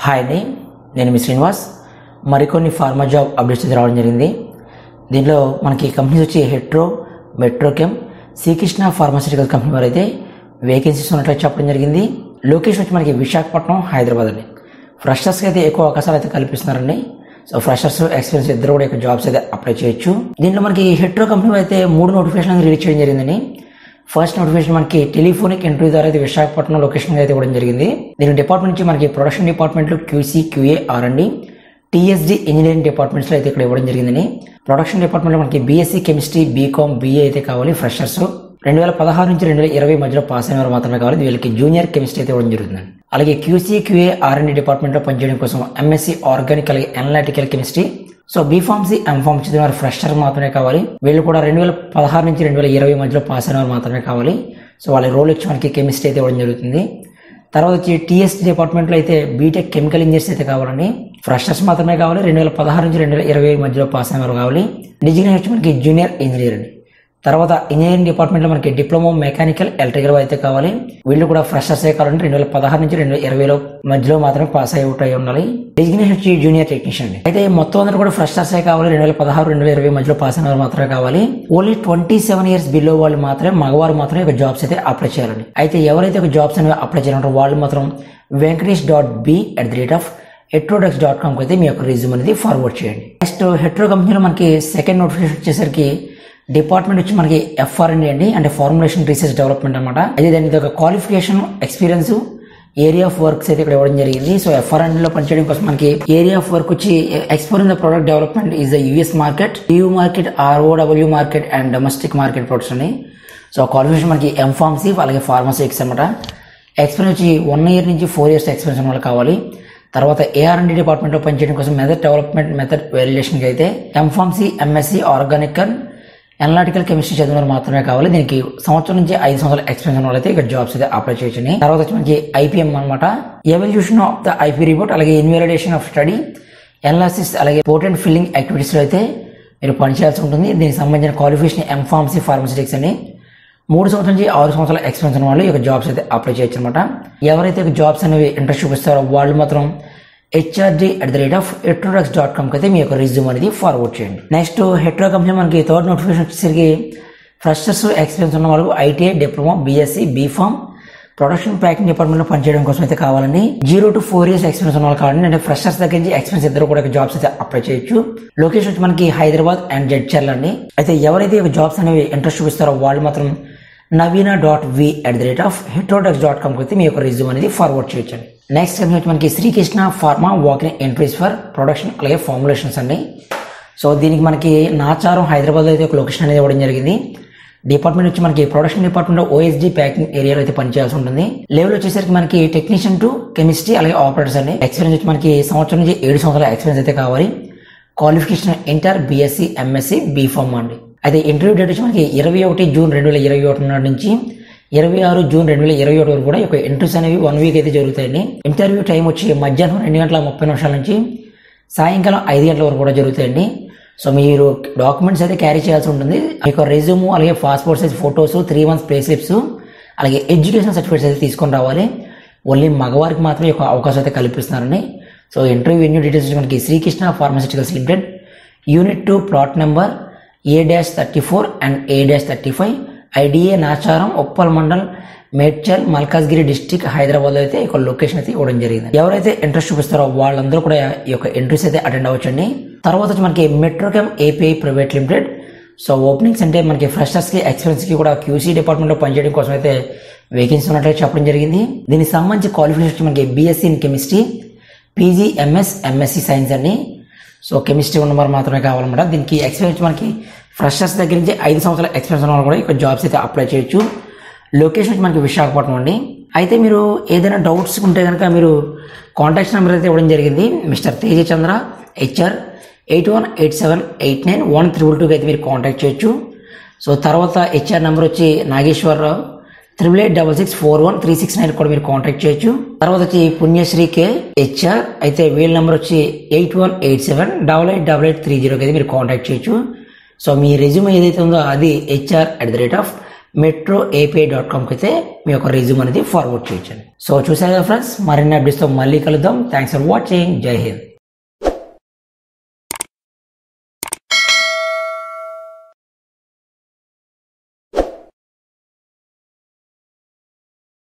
hi అండి నేను మీ శ్రీనివాస్ మరికొన్ని ఫార్మా జాబ్ అప్డేట్స్ అయితే రావడం జరిగింది దీంట్లో మనకి కంపెనీస్ వచ్చి హెట్రో మెట్రోకెమ్ శ్రీకృష్ణ ఫార్మాసిటికల్ కంపెనీ వారు అయితే వేకెన్సీస్ ఉన్నట్లు చెప్పడం జరిగింది లొకేషన్ వచ్చి మనకి విశాఖపట్నం హైదరాబాద్ అండి ఫ్రెషర్స్కి అయితే ఎక్కువ అవకాశాలు అయితే కల్పిస్తున్నారండి సో ఫ్రెషర్స్ ఎక్స్పీరియన్స్ ఇద్దరు కూడా ఎక్కువ జాబ్స్ అయితే అప్లై చేయొచ్చు దీంట్లో మనకి హెట్రో కంపెనీ అయితే మూడు నోటిఫికేషన్ రిలీజ్ చేయడం జరిగిందండి ఫస్ట్ నోటిఫికేషన్ మనకి టెలిఫోనిక్ ఇంటర్వ్యూ ద్వారా అయితే విశాఖపట్నం లొకేషన్ అయితే ఇవ్వడం జరిగింది దీని డిపార్ట్మెంట్ నుంచి మనకి ప్రొడక్షన్ డిపార్ట్మెంట్లో క్యూసీ క్యూఏ ఆర్ అండి టీఎస్డి ఇంజనీరింగ్ డిపార్ట్మెంట్స్లో అయితే ఇక్కడ ఇవ్వడం జరిగిందని ప్రొడక్షన్ డిపార్ట్మెంట్లో మనకి బీఎస్సీ కెమిస్ట్రీ బీకామ్ బీఏ అయితే కావాలి ఫ్రెషర్స్ రెండు వేల పదహారు నుంచి రెండు వేల ఇరవై మధ్యలో పాస్ అయిన వారు మాత్రమే కావాలి వీళ్ళకి జూనియర్ కెమిస్ట్రీ అయితే ఇవ్వడం జరుగుతుంది అలాగే క్యూసీ క్యూఏ ఆర్ అండ్ డిపార్ట్మెంట్లో పనిచేయడం కోసం ఎంఎస్సీ ఆర్గానిక్ అలాగే analytical chemistry so B Pharmacy M Pharm చదివిన వారు ఫ్రెషర్ మాత్రమే కావాలి వీళ్ళు కూడా రెండు వేల పదహారు నుంచి రెండు వేల ఇరవై మధ్యలో పాస్ అయిన వారు మాత్రమే కావాలి సో వాళ్ళ రోల్ వచ్చి మనకి కెమిస్ట్రీ అయితే ఇవ్వడం జరుగుతుంది తర్వాత వచ్చి టీఎస్ డిపార్ట్మెంట్లో అయితే బీటెక్ కెమికల్ ఇంజనీర్స్ అయితే కావాలండి ఫ్రెషర్స్ మాత్రమే కావాలి రెండు వేల పదహారు నుంచి రెండు వేల ఇరవై మధ్యలో పాస్ అయిన వారు కావాలి డిజిగ్నేషన్ వచ్చి మనకి జూనియర్ ఇంజనీర్ అండి తర్వాత ఇంజనీరింగ్ డిపార్ట్మెంట్లో మనకి డిప్లొమా మెకానికల్ ఎలక్ట్రికల్ అయితే కావాలి వీళ్ళు కూడా ఫ్రెషర్స్ ఏ కావాలంటే రెండు వేల పదహారు నుంచి రెండు వేల ఇరవైలో మధ్యలో మాత్రమే పాస్ అయి అవుట్ అయి ఉండాలి డిజిగ్నేషన్ వచ్చి జూనియర్ టెక్నీషియన్ అండి అయితే మొత్తం అందరూ కూడా ఫ్రెషర్స్ ఏ కావాలి రెండు వేల పదహారు రెండు వేల ఇరవై మధ్యలో పాస్ అయిన వారు మాత్రమే కావాలి only twenty seven years below వాళ్ళు మాత్రమే మగవారు మాత్రమే ఒక జాబ్స్ అయితే అప్లై చేయాలండి అయితే ఎవరైతే ఒక జాబ్స్ అనేవి అప్లై చేయాలంటారో వాళ్ళు మాత్రం Venkatesh dot B at the rate of Heterodrugs dot కామ్కి అయితే మీ యొక్క రిజ్యూమ్ అనేది ఫార్వర్డ్ చేయండి నెక్స్ట్ హెట్రో కంపెనీలో మనకి సెకండ్ నోటిఫికేషన్ వచ్చేసరికి డిపార్ట్మెంట్ వచ్చి మనకి ఎఫ్ఆర్ఎండి అండి అంటే ఫార్ములేషన్ రీసెర్చ్ డెవలప్మెంట్ అనమాట అయితే దాని ఒక qualification experience area of works అయితే ఇక్కడ ఇవ్వడం జరిగింది సో ఎఫ్ఆర్ఎండ్ లో పనిచేయడం కోసం మనకి ఏరియా ఆఫ్ వర్క్ వచ్చి export in the product development is the US market EU market ROW market and domestic market products అండి సో క్వాలిఫికేషన్ మనకి ఎంఫార్మసీ అలాగే ఫార్మసీక్స్ అనమాట ఎక్స్పీరియన్స్ వచ్చి వన్ ఇయర్ నుంచి ఫోర్ ఇయర్స్ ఎక్స్పీరియన్స్ ఉన్న వాళ్ళు కావాలి తర్వాత ఏఆర్ఎండి డిపార్ట్మెంట్లో పనిచేయడం కోసం మెథడ్ డెవలప్మెంట్ మెథడ్ వాల్యుయేషన్కి అయితే M Pharmacy MSc organic and analytical chemistry చదివిన వారు మాత్రమే కావాలి దీనికి సంవత్సరం నుంచి ఐదు సంవత్సరాల ఎక్స్పీరియన్స్ ఉన్న వాళ్ళైతే ఇక్కడ జాబ్స్ అయితే అప్లై చేయొచ్చండి తర్వాత వచ్చి మనకి ఐపీఎం అనమాట evaluation of the IP report అలాగే ఇన్వాలిడేషన్ ఆఫ్ స్టడీ ఎనాలిసిస్ అలాగే పోర్టెంట్ ఫిల్లింగ్ యాక్టివిటీస్లో అయితే మీరు పనిచేయాల్సి ఉంటుంది దీనికి సంబంధించిన క్వాలిఫికేషన్ ఎంఫార్మసీ ఫార్మసిటిక్స్ అని మూడు సంవత్సరాల నుంచి ఆరు సంవత్సరాల ఎక్స్పీరియన్స్ ఉన్న వాళ్ళు ఈ యొక్క జాబ్స్ అయితే అప్లై చేయొచ్చు అనమాట ఎవరైతే ఈ జాబ్స్ అనేవి ఇంట్రెస్ట్ చూపిస్తారో వాళ్ళు మాత్రం HRD at the rate of Heterodrugs dot కామ్కి అయితే మీ యొక్క రిజ్యూమ్ అనేది ఫార్వర్డ్ చేయండి నెక్స్ట్ హెట్రో కంపెనీ మనకి థర్డ్ నోటిఫికేషన్ వచ్చేసరికి ఫ్రెషర్స్ ఎక్స్పీరియన్స్ ఉన్న వాళ్ళు ITI diploma BSc B Pharm production packing department లో పనిచేయడం కోసం అయితే కావాలండి zero to four years experience ఉన్న వాళ్ళు కావాలండి అంటే ఫ్రెషర్స్ దగ్గర నుంచి ఎక్స్పీరియన్స్ ఇద్దరు కూడా జాబ్స్ అయితే అప్లై చేయొచ్చు లొకేషన్ వచ్చి మనకి హైదరాబాద్ అండ్ జడ్చర్ల అండి అయితే ఎవరైతే ఈ జాబ్స్ అనేవి ఇంట్రెస్ట్ చూపిస్తారో వాళ్ళు మాత్రం Naveena dot V at the rate of Heterodrugs dot కామ్కి అయితే మీ యొక్క రిజ్యూమ్ అనేది ఫార్వర్డ్ చేయొచ్చండి నెక్స్ట్ కంపెనీ వచ్చి మనకి Srikrishna pharma walking entries for production అలాగే ఫార్ములేషన్స్ అండి సో దీనికి మనకి నాచారం హైదరాబాద్లో అయితే ఒక లొకేషన్ అనేది ఇవ్వడం జరిగింది డిపార్ట్మెంట్ వచ్చి మనకి ప్రొడక్షన్ డిపార్ట్మెంట్ ఓఎస్డి ప్యాకింగ్ ఏరియాలో అయితే పనిచేయాల్సి ఉంటుంది లెవెల్ వచ్చేసరికి మనకి టెక్నీషియన్ టు కెమిస్ట్రీ అలాగే ఆపరేటర్స్ అండి ఎక్స్పీరియన్స్ వచ్చి మనకి సంవత్సరం నుంచి ఏడు సంవత్సరాల ఎక్స్పీరియన్స్ అయితే కావాలి qualification inter BSc MSc B Pharm అండి అయితే ఇంటర్వ్యూ డేట్ వచ్చి మనకి ఇరవై ఒకటి జూన్ రెండు వేల ఇరవై ఒకటి నాటి నుంచి ఇరవై ఆరు జూన్ రెండు వేల ఇరవై ఒకటి వరకు కూడా ఈ యొక్క ఇంటర్వ్యూస్ అనేవి వన్ వీక్ అయితే జరుగుతాయండి ఇంటర్వ్యూ టైం వచ్చి మధ్యాహ్నం రెండు గంటల ముప్పై నిమిషాల నుంచి సాయంకాలం ఐదు గంటల వరకు కూడా జరుగుతాయండి సో మీరు డాక్యుమెంట్స్ అయితే క్యారీ చేయాల్సి ఉంటుంది మీ యొక్క రెజ్యూమ్ అలాగే passport size photos three months pay slips అలాగే ఎడ్యుకేషన్ సర్టిఫికేట్స్ అయితే తీసుకొని రావాలి ఓన్లీ మగవారికి మాత్రమే ఈ యొక్క అవకాశం అయితే కల్పిస్తున్నారండి సో ఇంటర్వ్యూ వెన్యూ డీటెయిల్స్ వచ్చి మనకి Srikrishna pharmaceuticals limited unit two plot number A dash thirty four and A dash thirty five IDA Nacharam Uppal mandal Medchal Malkajgiri district Hyderabad అయితే ఈ లొకేషన్ అయితే ఇవ్వడం జరిగింది ఎవరైతే ఇంట్రెస్ట్ చూపిస్తారో వాళ్ళందరూ కూడా ఈ యొక్క ఎంట్రీస్ అయితే అటెండ్ అవ్వచ్చండి తర్వాత వచ్చి మనకి Metrochem API private limited so openings అంటే మనకి ఫ్రెషర్స్కి ఎక్స్పీరియన్స్కి కూడా క్యూసీ డిపార్ట్మెంట్లో పనిచేయడం కోసం అయితే వేకెన్సీ ఉన్నట్టు చెప్పడం జరిగింది దీనికి సంబంధించి క్వాలిఫికేషన్ వచ్చి మనకి BSc in chemistry PG MS MSc science అండి సో కెమిస్ట్రీ ఉన్న వారు మాత్రమే కావాలన్నమాట దీనికి ఎక్స్పీరియన్స్ మనకి ఫ్రెషర్స్ దగ్గర నుంచి ఐదు సంవత్సరాల ఎక్స్పీరియన్స్ ఉన్న వాళ్ళు కూడా ఇక్కడ జాబ్స్ అయితే అప్లై చేయొచ్చు లొకేషన్ వచ్చి మనకి విశాఖపట్నం అండి అయితే మీరు ఏదైనా డౌట్స్ ఉంటే కనుక మీరు కాంటాక్ట్ నెంబర్ అయితే ఇవ్వడం జరిగింది mister Teja Chandra HR eight one eight seven eight nine one triple టూకి అయితే మీరు కాంటాక్ట్ చేయొచ్చు సో తర్వాత హెచ్ఆర్ నెంబర్ వచ్చి Nageswararao triple eight double six four one three six nine కూడా మీరు కాంటాక్ట్ చేయొచ్చు తర్వాత వచ్చి పుణ్యశ్రీ కే హెచ్ఆర్ అయితే వీళ్ళ నెంబర్ వచ్చి eight one eight seven double eight double eight three జీరోకి అయితే మీరు కాంటాక్ట్ చేయొచ్చు సో మీ రెజ్యూమ్ ఏదైతే ఉందో అది HR at the rate of Metro API dot కామ్కి అయితే మీ యొక్క రెజ్యూమ్ అనేది ఫార్వర్డ్ చేయొచ్చండి సో చూసారు కదా ఫ్రెండ్స్ మరిన్ని అప్డేట్స్తో మళ్ళీ కలుద్దాం థ్యాంక్స్ ఫర్ వాచింగ్ జై హింద్